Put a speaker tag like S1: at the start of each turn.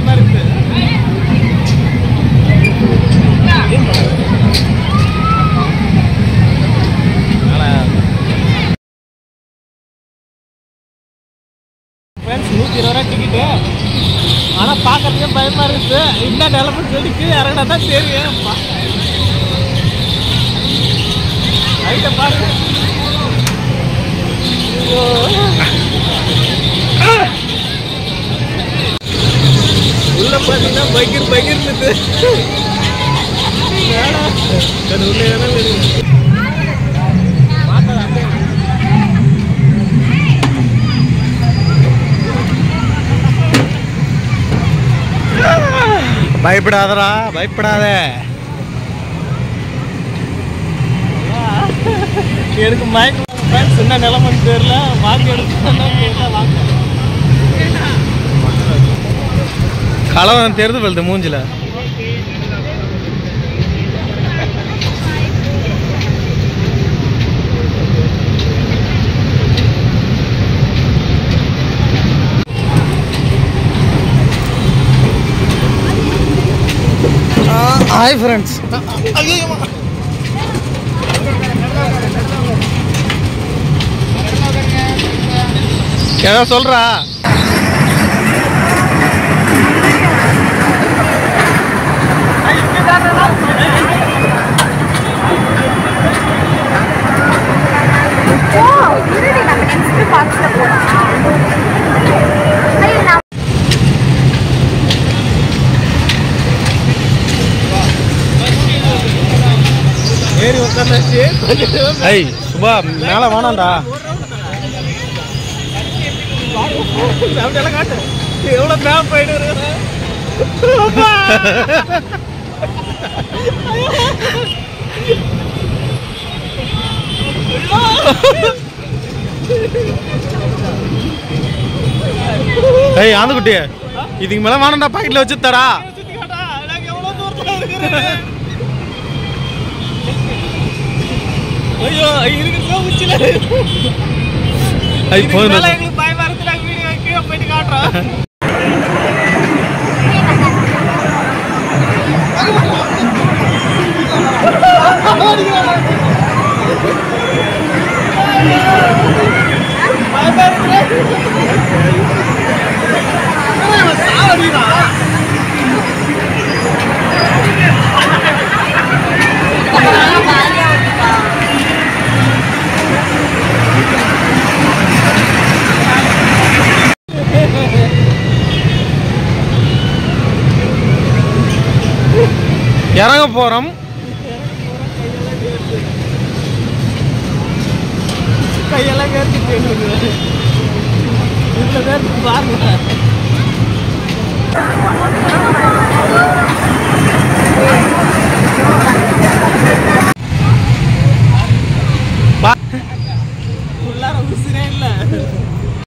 S1: பயமா இருக்குது ஃப்ரெண்ட்ஸ் நூற்றி இருபது ரூபா டிக்கெட்டு ஆனால் பார்க்கறதுக்கே பயமாக இருக்குது என்ன நிலமன்னு சொல்லி கீழே இறங்கினா தான் தெரியும் ஹைட்டை பாருங்க ஐயோ. உள்ள பார்த்தீங்கன்னா பகிர் பகிர் இருக்குது வேணாம். அது உள்ள வேணாம் தெரியும் பார்க்கலாம்
S2: பயப்படாதடா பயப்படாத
S1: எனக்கு மயக்கம் ஃப்ரெண்ட்ஸ் என்ன நிலமன்னு தெரியல வாங்கி எடுக்கணும்னா தெரியல வாங்க
S2: கலவரம் தெரிது வெளுது மூஞ்சில ஹாய் ஃப்ரெண்ட்ஸ் ஏதோ சொல்றா
S3: இருடி நம்ம நெக்ஸ்ட் பாக்ஸ்ல போலாம் ஐயோ நான்
S1: ஏறி உட்காந்தாச்சு கொஞ்சம் நேரம்
S2: ஐய் சுபா மேலே வேணாம்டா
S1: அப்படியெல்லாம் காட்டு எவ்வளோ மேப் போயிட்டு இருக்கிறேன்
S2: ஏய் ஆந்துக்குட்டி இதுக்கு மேலே வேணாம்டா பாக்கெட்டில் வச்சு தரா
S1: சுத்தி காட்டா நாங்க எவ்வளோ தூரத்தில் இருக்கிறேன் ஐயோ இருக்கிறதோ உச்சில
S2: ஐய்
S1: இதுக்கு
S2: போதும்
S1: மேல எங்களுக்கு பயமா இருக்கு நாங்க வீடியோ கீழே போயிட்டு காட்டுறோம்
S2: இறங்க போகிறோம்
S1: கையெல்லாம் கேட்டுட்டு எங்களுக்கு இவ்வளோ பேருக்கு பாருங்க